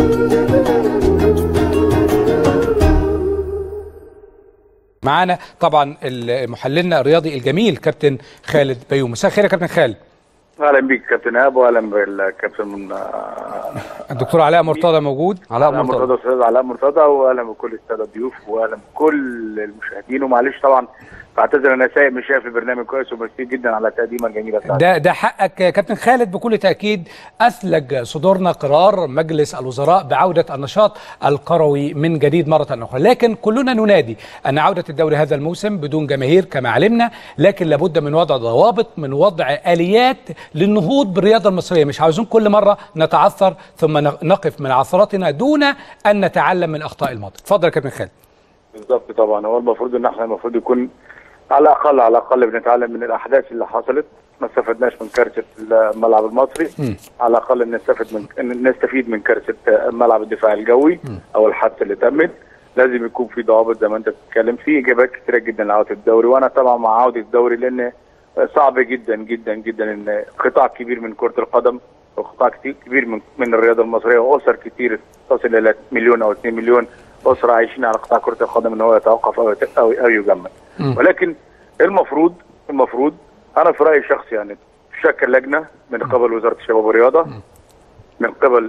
معانا طبعا محللنا الرياضي الجميل كابتن خالد بيوم مساء الخير يا كابتن خالد اهلا بيك كابتن ايهاب واهلا بالكابتن من الدكتور علاء مرتضى موجود علاء مرتضى استاذ علاء مرتضى واهلا بكل الساده الضيوف واهلا بكل المشاهدين ومعلش طبعا بعتذر انا سايق مش شايف البرنامج كويس وميرسي جدا على التقديمه الجميله بتاعتك ده ده حقك يا كابتن خالد بكل تاكيد اثلج صدورنا قرار مجلس الوزراء بعوده النشاط القروي من جديد مره اخرى لكن كلنا ننادي ان عوده الدوري هذا الموسم بدون جماهير كما علمنا لكن لابد من وضع ضوابط من وضع اليات للنهوض بالرياضه المصريه مش عاوزين كل مره نتعثر ثم نقف من عثراتنا دون ان نتعلم من اخطاء الماضي اتفضل يا كابتن خالد بالظبط طبعا هو المفروض ان احنا المفروض يكون على الاقل على الاقل بنتعلم من الاحداث اللي حصلت ما استفدناش من كارثه الملعب المصري م. على الاقل نستفد من نستفيد من كارثه ملعب الدفاع الجوي م. او الحادثه اللي تمت لازم يكون في ضوابط زي ما انت بتتكلم في اجابات كثيره جدا لعوده الدوري وانا طبعا مع عوده الدوري لان صعب جدا جدا جدا ان قطاع كبير من كره القدم وقطاع كبير من من الرياضه المصريه واسر كتير تصل الى مليون او 2 مليون اسره عايشين على قطاع كره القدم ان هو يتوقف او او, أو يجمد ولكن المفروض المفروض انا في رايي الشخصي يعني تشكل لجنه من قبل وزاره الشباب والرياضه من قبل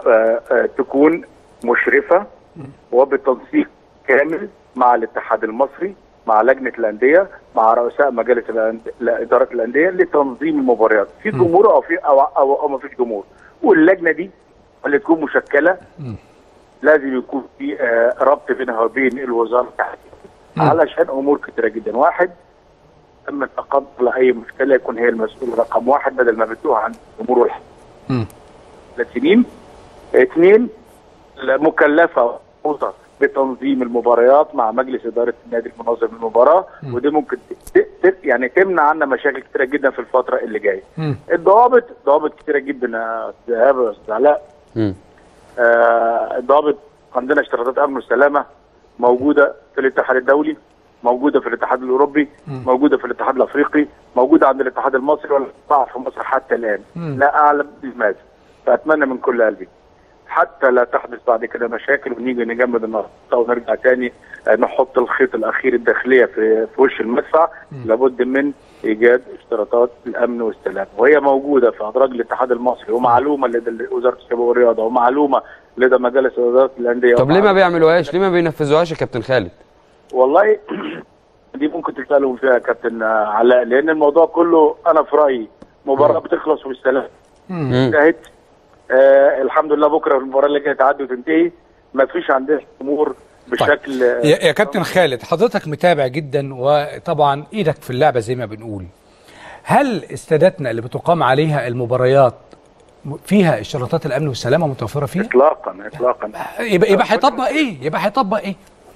تكون مشرفه وبتنسيق كامل مع الاتحاد المصري مع لجنه الانديه مع رؤساء مجالس اداره الانديه لتنظيم المباريات في جمهور او في او او, أو ما فيش جمهور واللجنه دي اللي تكون مشكله لازم يكون في ربط بينها وبين الوزاره علشان امور كتيره جدا واحد اما تقبل اي مشكله يكون هي المسؤول رقم واحد بدل ما بتوه عن الامور والحل ثلاث سنين اثنين مكلفه وسط بتنظيم المباريات مع مجلس اداره النادي المنظم للمباراه ودي ممكن يعني تمنع عنا مشاكل كتيره جدا في الفتره اللي جايه. الضوابط ضوابط كتيره جدا يا استاذ يا استاذ علاء. آه ضابط عندنا اشتراطات امن والسلامه موجوده في الاتحاد الدولي موجوده في الاتحاد الاوروبي م. موجوده في الاتحاد الافريقي موجوده عند الاتحاد المصري ولا في مصر حتى الان م. لا اعلم لماذا فاتمنى من كل قلبي حتى لا تحدث بعد كده مشاكل ونيجي نجمد النهارده ونرجع تاني نحط الخيط الاخير الداخليه في في وش المدفع م. لابد من ايجاد اشتراطات الامن والسلام وهي موجوده في ادراج الاتحاد المصري ومعلومه لدى وزاره الشباب والرياضه ومعلومه لدى مجالس اداره الانديه طب ليه ما بيعملوهاش؟ ليه ما بينفذوهاش يا كابتن خالد؟ والله دي ممكن تسالهم فيها يا كابتن علاء لان الموضوع كله انا في رايي مباراه بتخلص بالسلام انتهت آه الحمد لله بكره المباراه اللي جايه تعدي وتنتهي ما فيش عندنا امور بشكل طيب. يا, يا كابتن خالد حضرتك متابع جدا وطبعا ايدك في اللعبه زي ما بنقول هل استاداتنا اللي بتقام عليها المباريات فيها اشتراطات الامن والسلامه متوفره فيها؟ اطلاقا اطلاقا يبقى يبقى هيطبق ايه؟ يبقى هيطبق ايه؟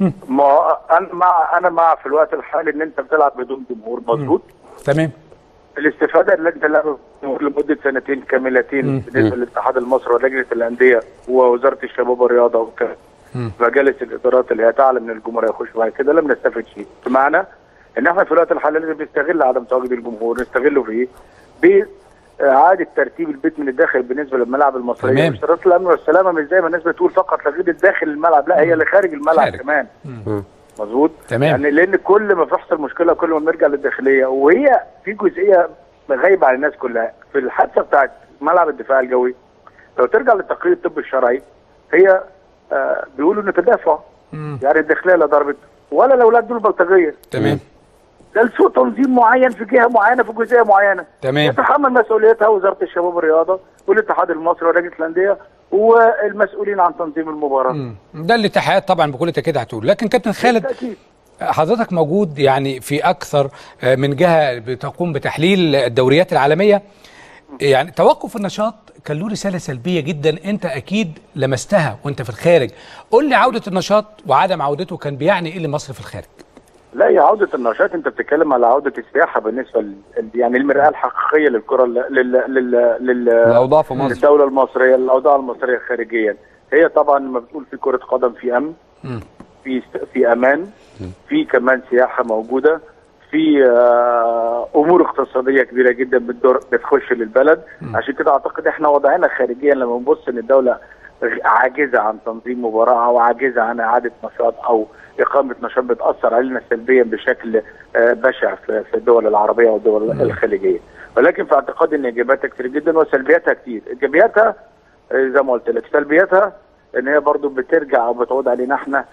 ما انا مع انا مع في الوقت الحالي ان انت بتلعب بدون جمهور مظبوط تمام الاستفاده اللي انت لعب لمده سنتين كاملتين بالنسبه للاتحاد المصري ولجنه الانديه ووزاره الشباب والرياضه ومجالس الادارات اللي هي تعلم ان الجمهور هيخش بعد كده لم نستفد شيء بمعنى ان احنا في الوقت الحالي لازم نستغل عدم تواجد الجمهور نستغله في ايه؟ اعاده ترتيب البيت من الداخل بالنسبه للملاعب المصريه اشتراطات الامن والسلامه مش زي ما الناس بتقول فقط تغيير الداخل الملعب لا هي اللي خارج الملعب خارج. كمان مظبوط تمام يعني لان كل ما بتحصل مشكله كل ما بنرجع للداخليه وهي في جزئيه غايبه عن الناس كلها في الحادثه بتاعت ملعب الدفاع الجوي لو ترجع للتقرير الطبي الشرعي هي آه بيقولوا انه تدافع يعني الداخليه لا ضربت ولا الاولاد دول بلطجيه تمام ده لسوء تنظيم معين في جهه معينه في جزئيه معينه تمام يتحمل مسؤوليتها وزاره الشباب والرياضه والاتحاد المصري ولجنه الانديه والمسؤولين عن تنظيم المباراه مم. ده الاتحاد طبعا بكل تاكيد هتقول لكن كابتن خالد أكيد. حضرتك موجود يعني في اكثر من جهه بتقوم بتحليل الدوريات العالميه يعني توقف النشاط كان له رساله سلبيه جدا انت اكيد لمستها وانت في الخارج قول لي عوده النشاط وعدم عودته كان بيعني ايه لمصر في الخارج لا هي عودة النشاط انت بتتكلم على عودة السياحة بالنسبة ل... يعني المرآة الحقيقية للكرة لل لل لل الاوضاع في مصر الدولة المصرية الاوضاع المصرية خارجيا هي طبعا لما بتقول في كرة قدم في امن م. في في امان م. في كمان سياحة موجودة في آه امور اقتصاديه كبيره جدا بتدور بتخش للبلد م. عشان كده اعتقد احنا وضعنا خارجيا لما نبص ان الدوله عاجزه عن تنظيم مباراه او عاجزه عن اعاده نشاط او اقامه نشاط بتاثر علينا سلبيا بشكل آه، بشع في في الدول العربيه والدول الخليجيه ولكن في اعتقادي ان ايجابياتها كتير جدا وسلبياتها كتير ايجابياتها آه، زي ما قلت لك سلبياتها ان هي برضو بترجع او بتعود علينا احنا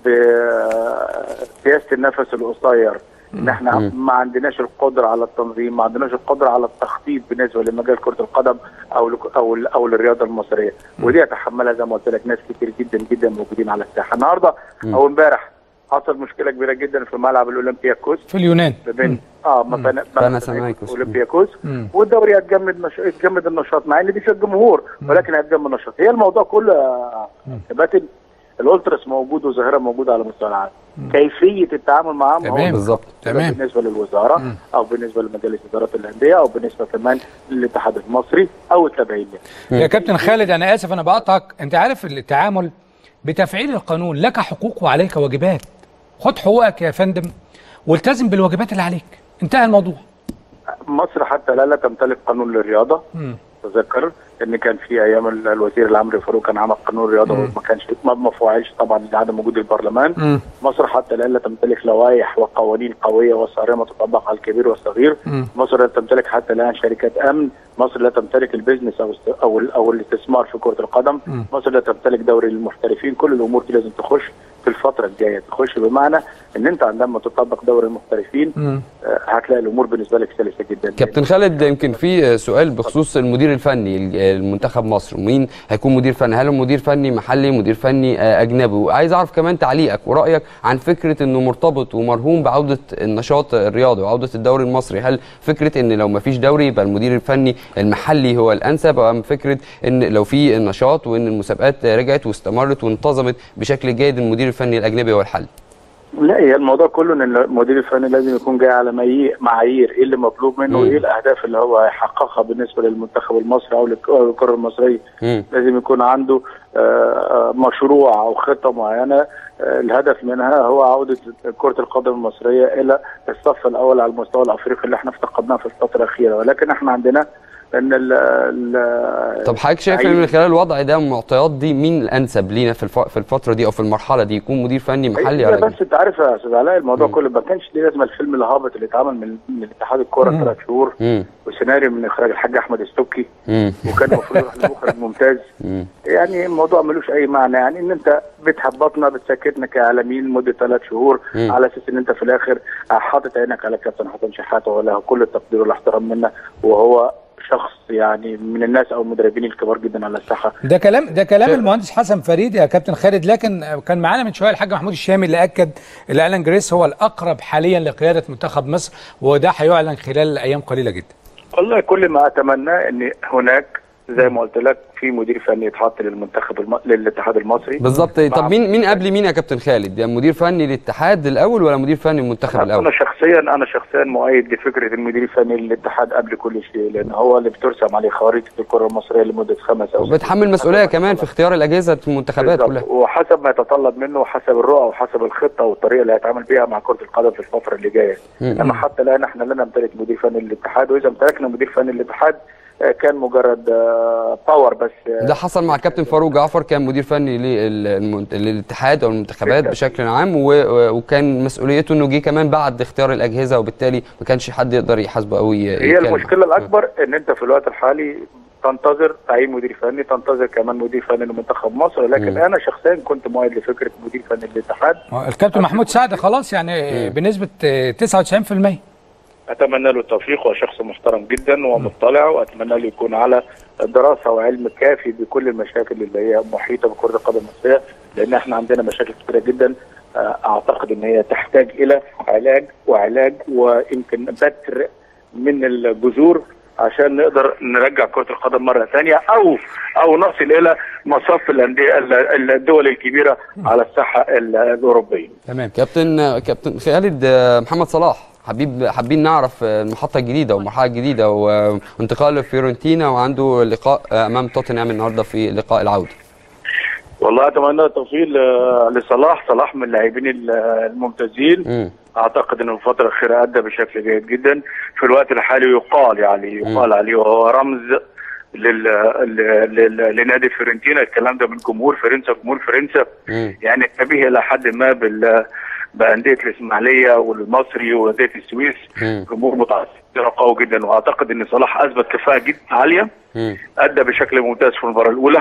بسياسه النفس القصير ان احنا ما عندناش القدره على التنظيم ما عندناش القدره على التخطيط بالنسبه لمجال كره القدم او لك- او ال- او للرياضه المصريه ودي يتحملها زي ما قلت لك ناس كتير جدا جدا موجودين على الساحه النهارده او امبارح حصل مشكله كبيره جدا في ملعب الاولمبياكوس في اليونان ما بين اه ما بين باناثينايكوس. اولمبياكوس مم. والدوري هتجمد نش... هتجمد النشاط مع ان دي في الجمهور ولكن هتجمد النشاط هي الموضوع كله يا كباتن الالتراس موجود وظاهره موجوده على مستوى العالم كيفيه التعامل معاهم هو تمام. بالظبط تمام. بالنسبه للوزاره او بالنسبه لمجالس اداره الانديه او بالنسبه كمان للاتحاد المصري او التابعين له. يا كابتن خالد انا اسف انا بقطعك انت عارف التعامل بتفعيل القانون لك حقوق وعليك واجبات خد حقوقك يا فندم والتزم بالواجبات اللي عليك انتهى الموضوع مصر حتى لا لا تمتلك قانون للرياضه مم. تذكر ان كان في ايام ال- الوزير العمري فاروق كان عمل قانون رياضه وما كانش ما ما فعلش طبعا لعدم وجود البرلمان مم. مصر حتى الان لا تمتلك لوائح وقوانين قويه وصارمه تطبق على الكبير والصغير مم. مصر لا تمتلك حتى الان شركات امن مصر لا تمتلك البيزنس او است- او ال- او الاستثمار في كره القدم مم. مصر لا تمتلك دوري المحترفين كل الامور دي لازم تخش في الفتره الجايه تخش بمعنى ان انت عندما تطبق دوري المحترفين مم. آه، هتلاقي الامور بالنسبه لك سلسه جدا كابتن خالد يمكن في سؤال بخصوص المدير الفني المنتخب مصر مين هيكون مدير فني هل هو مدير فني محلي مدير فني آه، اجنبي وعايز اعرف كمان تعليقك ورايك عن فكره انه مرتبط ومرهون بعوده النشاط الرياضي وعوده الدوري المصري هل فكره ان لو ما فيش دوري يبقى المدير الفني المحلي هو الانسب ام فكره ان لو في النشاط وان المسابقات رجعت واستمرت وانتظمت بشكل جيد المدير الفني الاجنبي هو الحل لا هي الموضوع كله ان المدير الفني لازم يكون جاي على معايير معايير ايه اللي مطلوب منه مم. وايه الاهداف اللي هو هيحققها بالنسبه للمنتخب المصري او للك- أو للكره المصريه مم. لازم يكون عنده آه، آه، مشروع او خطه معينه آه، الهدف منها هو عوده كره القدم المصريه الى الصف الاول على المستوى الافريقي اللي احنا افتقدناه في الفتره الاخيره ولكن احنا عندنا ان ال ال- طب حضرتك شايف ان أي- من خلال الوضع ده والمعطيات دي مين الانسب لينا في الف- في الفتره دي او في المرحله دي يكون مدير فني محلي هي ولا بس انت عارف يا استاذ علاء الموضوع كله ما كانش ليه لازمه الفيلم الهابط اللي اتعمل من من اتحاد الكوره مم. ثلاث شهور امم وسيناريو من اخراج الحاج احمد السبكي امم وكان المفروض يروح لمخرج ممتاز امم يعني الموضوع ملوش اي معنى يعني ان انت بتهبطنا بتسكتنا كاعلاميين لمده ثلاث شهور مم. على اساس ان انت في الاخر حاطط عينك على كابتن حسن شحاته وله كل التقدير والاحترام منا وهو شخص يعني من الناس او المدربين الكبار جدا على الساحه ده كلام ده كلام شيء- المهندس حسن فريد يا كابتن خالد لكن كان معانا من شويه الحاج محمود الشامي اللي اكد ان الان جريس هو الاقرب حاليا لقياده منتخب مصر وده هيعلن خلال ايام قليله جدا والله كل ما اتمناه ان هناك زي ما قلت لك في مدير فني يتحط للمنتخب الم... للاتحاد المصري بالظبط مع- طب مين مين قبل مين يا كابتن خالد يعني مدير فني للاتحاد الاول ولا مدير فني المنتخب انا الاول شخصيا انا شخصيا مؤيد لفكره المدير الفني للاتحاد قبل كل شيء لان هو اللي بترسم عليه خريطه الكره المصريه لمده خمس او ست بتحمل مسؤوليه كمان في اختيار الاجهزه المنتخبات بالظبط. كلها وحسب ما يتطلب منه وحسب الرؤى وحسب الخطه والطريقه اللي هيتعامل بيها مع كره القدم في الفتره اللي جايه مم. اما حتى الان احنا لا نمتلك مدير فني للاتحاد واذا امتلكنا مدير فني للاتحاد آه، كان مجرد آه، باور بس آه، ده حصل مع كابتن فاروق جعفر كان مدير فني للمنت- للاتحاد او المنتخبات بالتأكيد. بشكل عام و- وكان مسؤوليته انه جه كمان بعد اختيار الاجهزه وبالتالي ما كانش حد يقدر يحاسبه او ي- هي يتكلم. المشكله الاكبر ان انت في الوقت الحالي تنتظر تعيين مدير فني تنتظر كمان مدير فني لمنتخب مصر ولكن مم. انا شخصيا كنت مؤيد لفكره مدير فني للاتحاد الكابتن محمود سعد خلاص يعني بنسبه آه، 99% اتمنى له التوفيق هو شخص محترم جدا ومطلع واتمنى له يكون على دراسه وعلم كافي بكل المشاكل اللي هي محيطه بكره القدم المصريه لان احنا عندنا مشاكل كثيره جدا آه، اعتقد ان هي تحتاج الى علاج وعلاج ويمكن بتر من الجذور عشان نقدر نرجع كره القدم مره ثانيه او او نصل الى مصاف الانديه الدول الكبيره على الساحه ال- الاوروبيه. تمام كابتن كابتن خالد آه، محمد صلاح حبيب حابين نعرف آه، المحطه الجديده والمرحله الجديده و- وانتقال لفيورنتينا وعنده لقاء آه، امام توتنهام النهارده في لقاء العوده والله اتمنى التوفيق ل- لصلاح صلاح من اللاعبين ال- الممتازين امم اعتقد انه الفتره الاخيره ادى بشكل جيد جدا في الوقت الحالي يقال يعني يقال عليه وهو رمز لل... لل... لل... لنادي فيورنتينا الكلام ده من جمهور فرنسا جمهور فرنسا مم. يعني شبيه الى حد ما بال بانديه الاسماعيليه والمصري وانديه السويس مم. جمهور متعصب قوي جدا واعتقد ان صلاح اثبت كفاءه جدا عاليه مم. ادى بشكل ممتاز في المباراه الاولى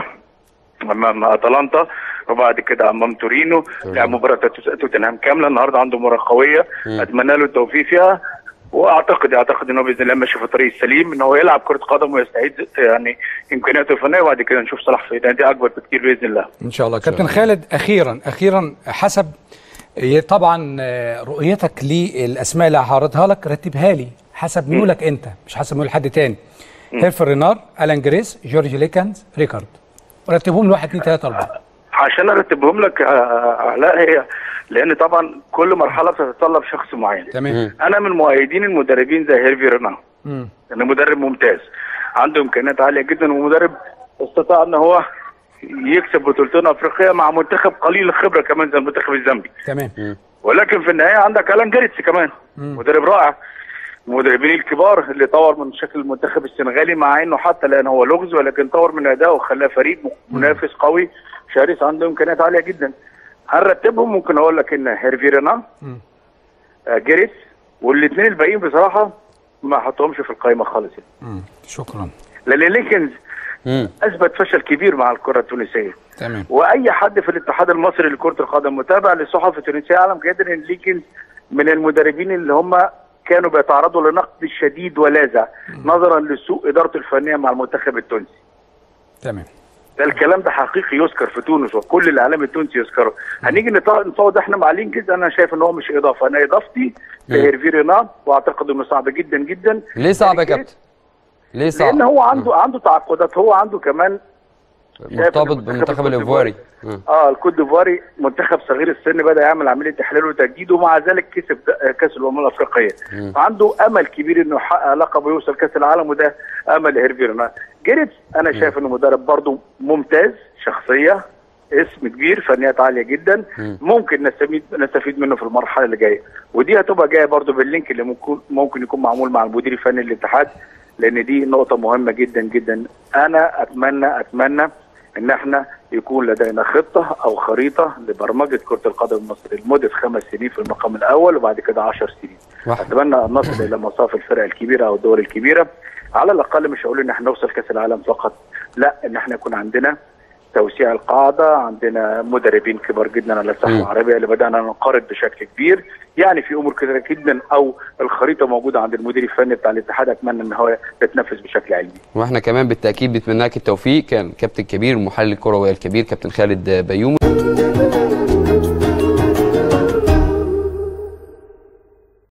امام اتلانتا وبعد كده امام تورينو لعب مباراه توت- توتنهام كامله النهارده عنده مباراه قويه اتمنى له التوفيق فيها واعتقد اعتقد ان هو باذن الله ماشي في الطريق السليم ان هو يلعب كره قدم ويستعيد يعني امكانياته الفنيه وبعد كده نشوف صلاح في نادي اكبر بكتير باذن الله ان شاء الله كابتن خالد اخيرا اخيرا حسب ي- طبعا آه، رؤيتك للاسماء اللي هعرضها لك رتبها لي حسب ميولك انت مش حسب ميول حد تاني هيرفر رينار الان جريس جورج ليكانز ريكارد رتبهم لواحد اثنين ثلاثه اربعه عشان ارتبهم لك آه، علاء هي لان طبعا كل مرحله بتتطلب شخص معين تمام انا من مؤيدين المدربين زي هيرفي رينا مم. انه مدرب ممتاز عنده امكانيات عاليه جدا ومدرب استطاع ان هو يكسب بطولتين افريقيا مع منتخب قليل الخبره كمان زي المنتخب الزامبي تمام ولكن في النهايه عندك الان جاريتس كمان مدرب رائع المدربين الكبار اللي طور من شكل المنتخب السنغالي مع انه حتى الان هو لغز ولكن طور من ادائه وخلاه فريق منافس قوي شرس عنده امكانيات عاليه جدا هنرتبهم ممكن اقول لك ان هيرفي رينا مم. آه، جاريتس والاثنين الباقيين بصراحه ما حطهمش في القائمه خالص يعني. مم. شكرا لان لينكنز مم. اثبت فشل كبير مع الكره التونسيه تمام واي حد في الاتحاد المصري لكره القدم متابع للصحف التونسيه يعلم جيدا ان ليكنز من المدربين اللي هم كانوا بيتعرضوا لنقد شديد ولاذع نظرا لسوء ادارته الفنيه مع المنتخب التونسي تمام ده الكلام ده حقيقي يذكر في تونس وكل الاعلام التونسي يذكره هنيجي نط- نفاوض احنا مع لينكز انا شايف ان هو مش اضافه انا اضافتي لهيرفي رينا واعتقد انه صعب جدا جدا ليه صعب يا كابتن؟ ليه صعب؟ لان هو عنده عنده تعاقدات هو عنده كمان مرتبط المنتخب بالمنتخب الكوت الايفواري مم. اه الكوت ديفواري منتخب صغير السن بدا يعمل عمليه تحليل وتجديد ومع ذلك كسب د- كاس الامم الافريقيه عنده امل كبير انه يحقق لقب ويوصل كاس العالم وده امل هيرفيرنا جيريتس انا شايف انه مدرب برضه ممتاز شخصيه اسم كبير فنيات عاليه جدا ممكن نستفيد نستفيد منه في المرحله اللي جايه ودي هتبقى جايه برضه باللينك اللي ممكن ممكن يكون معمول مع المدير الفني للاتحاد لان دي نقطه مهمه جدا جدا انا اتمنى اتمنى ان احنا يكون لدينا خطه او خريطه لبرمجه كره القدم المصريه لمده خمس سنين في المقام الاول وبعد كده 10 سنين. واحد. اتمنى ان نصل الى مصاف الفرق الكبيره او الدول الكبيره على الاقل مش هقول ان احنا نوصل كاس العالم فقط لا ان احنا يكون عندنا توسيع القاعده عندنا مدربين كبار جدا على الساحه مم. العربيه اللي بدانا ننقرض بشكل كبير يعني في امور كثيره جدا او الخريطه موجوده عند المدير الفني بتاع الاتحاد اتمنى ان هو يتنفذ بشكل علمي واحنا كمان بالتاكيد بنتمنى لك التوفيق كان كابتن كبير المحلل الكروي الكبير كابتن خالد بيومي